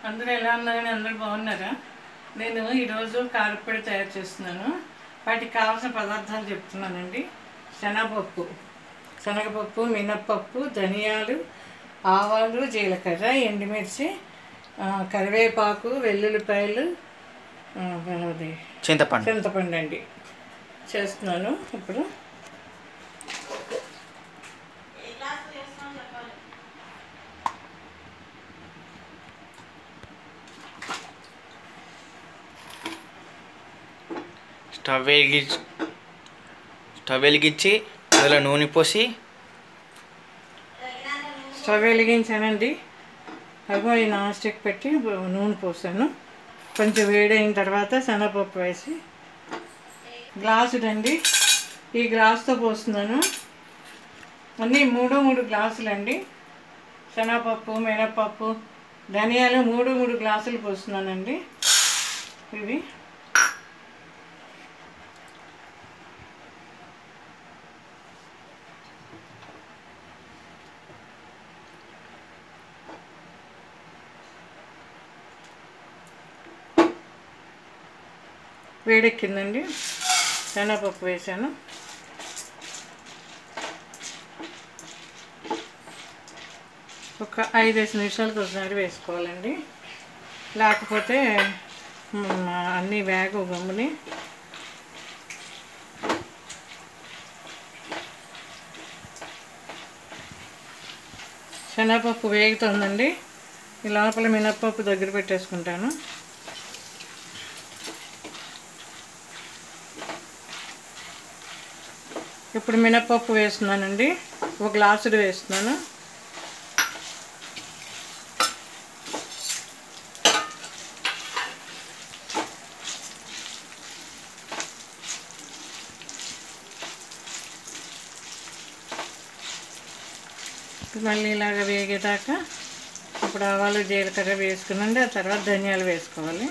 అందరూ ఎలా ఉన్నారని అందరూ బాగున్నారా నేను ఈరోజు కారప్పొడి తయారు చేస్తున్నాను వాటికి కావాల్సిన పదార్థాలు చెప్తున్నానండి శనగపప్పు శనగపప్పు మినప్పప్పు ధనియాలు ఆవాలు జీలకర్ర ఎండుమిర్చి ఆ, కరివేపాకు వెల్లుల్లిపాయలు ఆ, అది చింతపండు చింతపండు అండి చేస్తున్నాను ఇప్పుడు స్టవ్ వెలిగించి స్టవ్ వెలిగించి అందులో నూనె పోసి స్టవ్ వెలిగించానండి అగో ఈ నాన్ స్టిక్ పెట్టి నూనె పోసాను కొంచెం వేడైన తర్వాత శనగపప్పు వేసి గ్లాసుడండి ఈ గ్లాసుతో పోస్తున్నాను అన్నీ మూడు మూడు గ్లాసులండి శనగపప్పు మినపప్పు ధనియాలు మూడు మూడు గ్లాసులు పోస్తున్నానండి ఇవి వేడెక్కిందండి శనగపప్పు వేసాను ఒక ఐదేసి నిమిషాలకు ఒకసారి వేసుకోవాలండి లేకపోతే మ్, అన్నీ వేగ గమ్ముని శనగపప్పు వేగుతుందండి ఈ లోపల మినప్పప్పు దగ్గర పెట్టేసుకుంటాను ఇప్పుడు మినప్పప్పు వేస్తున్నానండి ఒక గ్లాసుడు వేస్తున్నాను మళ్ళీ ఇలాగ వేగేదాకా ఇప్పుడు ఆవాలు జీలకర్ర వేసుకునండి ఆ తర్వాత ధనియాలు వేసుకోవాలి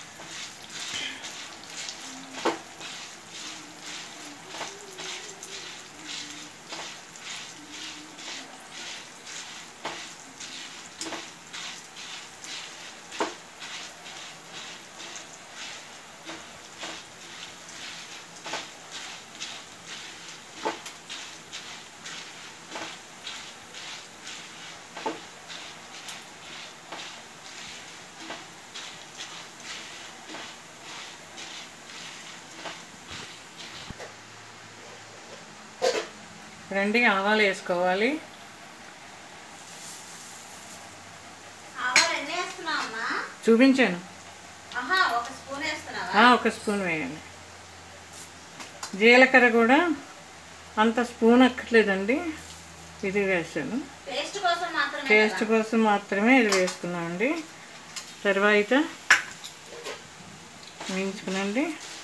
రండి ఆవాలు వేసుకోవాలి ఆవాలు ఎన్ని వేస్తున్నావు అమ్మా చూపించాను ఆహా ఒక స్పూన్ వేస్తున్నావా ఆ, ఒక స్పూన్ వేయండి జీలకర్ర కూడా అంత స్పూన్ అక్కర్లేదండి ఇది వేసాను పేస్ట్ కోసం మాత్రమే టేస్ట్ కదా? కోసం మాత్రమే ఇది వేసుకున్నామండి తర్వాత వేయించుకునండి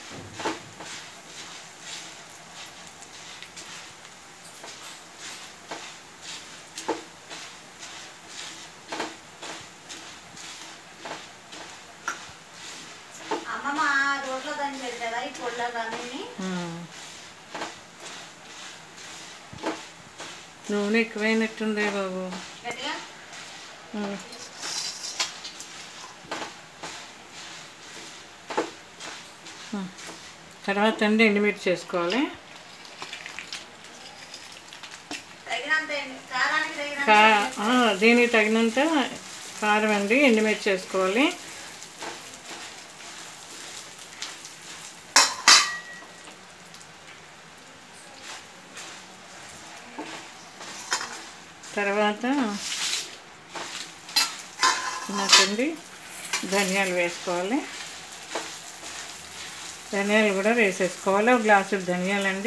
అమ్మమ్మ రోడ్లో దాన్ని పెట్టారా ఈ పొడిలో కానీ ఉమ్. నూనె ఎక్కువైనట్టుంది బాబు గట్టిగా ఉమ్. ఉమ్. తర్వాత అండి ఎండుమిర్చి చేసుకోవాలి తగినంత ఎండు- కారానికి తగినంత కా ఆ, దీనికి తగినంత కారం అండి ఎండుమిర్చి వేసుకోవాలి తర్వాత నాకండి ధనియాలు వేసుకోవాలి ధనియాలు కూడా వేసేసుకోవాలి ఒక గ్లాసు ధనియాలండి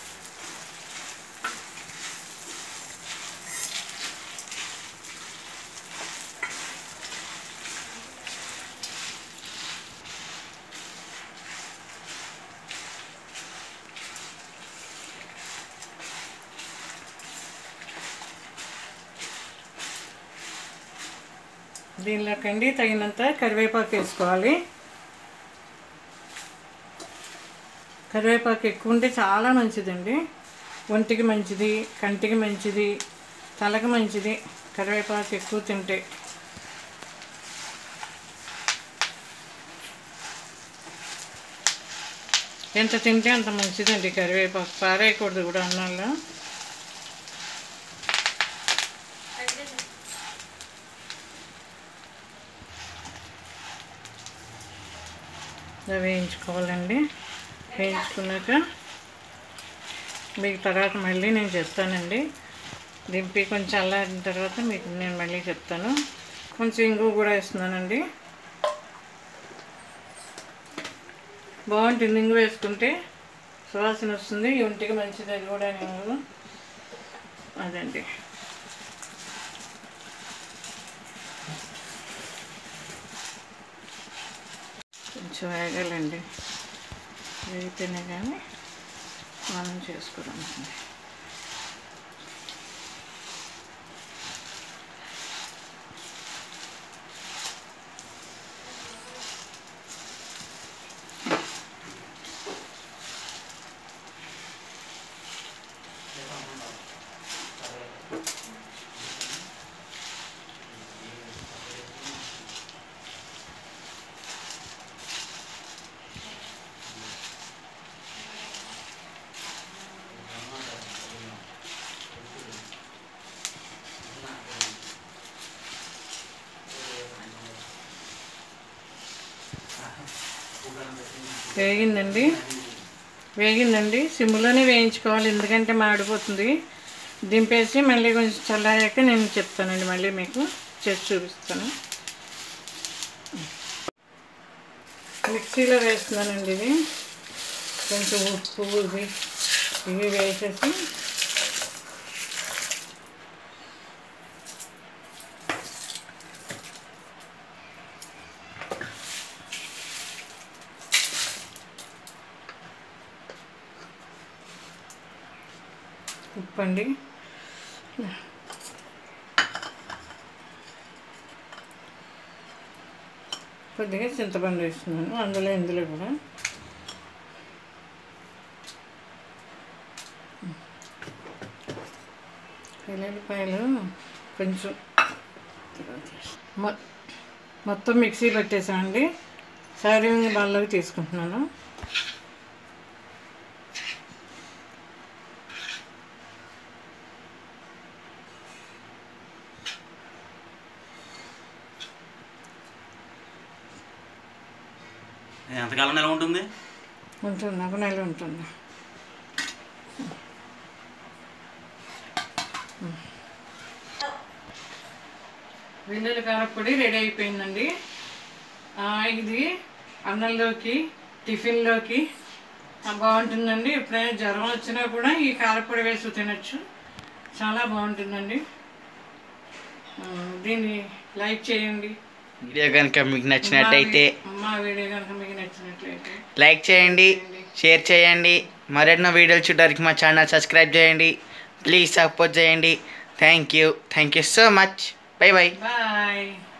దీనిలోకండి తగినంత కరివేపాకు వేసుకోవాలి కరివేపాకు ఎక్కువ ఉంటే చాలా మంచిదండి ఒంటికి మంచిది కంటికి మంచిది తలకు మంచిది కరివేపాకు ఎక్కువ తింటే ఎంత తింటే అంత మంచిదండి కరివేపాకు పారేయకూడదు కూడా అన్నాల్లో ఇలా వేయించుకోవాలండి వేయించుకున్నాక మీకు తర్వాత మళ్ళీ నేను చెప్తానండి దింపి కొంచెం చల్లారిన తర్వాత మీకు నేను మళ్ళీ చెప్తాను కొంచెం ఇంగు కూడా వేస్తున్నానండి బాగుంటుంది ఇంగు వేసుకుంటే సువాసన వస్తుంది ఒంటికి మంచిది అది కూడా ఇంగు అదండి కొంచెం వేగాలండి వేగితేనే కానీ మనం చేసుకోవడం వేగిందండి వేగిందండి సిమ్లోనే వేయించుకోవాలి ఎందుకంటే మాడిపోతుంది దింపేసి మళ్ళీ కొంచెం చల్లారాక నేను చెప్తానండి మళ్ళీ మీకు చేసి చూపిస్తాను మిక్సీలో వేస్తున్నానండి ఇది కొంచెం ఉప్పు ఇవి ఇవి వేసేసి ఉప్పు అండి కొద్దిగా చింతపండు వేస్తున్నాను అందులో ఇందులో కూడా వెల్లుల్లిపాయలు కొంచెం మొ- మొత్తం మిక్సీ పెట్టేసామండి సర్వింగ్ బౌల్లోకి తీసుకుంటున్నాను ఎంతకాలం నెల ఉంటుంది ఉంటుంది ఒక నెల ఉంటుంది వెల్లుల్లి కారపొడి రెడీ అయిపోయిందండి ఆ, ఇది అన్నంలోకి టిఫిన్లోకి ఆ, బాగుంటుందండి ఎప్పుడైనా జ్వరం వచ్చినా కూడా ఈ కారపొడి వేసి తినచ్చు చాలా బాగుంటుందండి ఆ, దీన్ని లైక్ చేయండి వీడియో కనుక మీకు నచ్చినట్టయితే మా వీడియో కనుక మీకు నచ్చినట్లయితే లైక్ చేయండి షేర్ చేయండి మరెన్నో వీడియోలు చూడడానికి మా ఛానల్ సబ్స్క్రైబ్ చేయండి ప్లీజ్ సపోర్ట్ చేయండి thank you thank you so much bye bye bye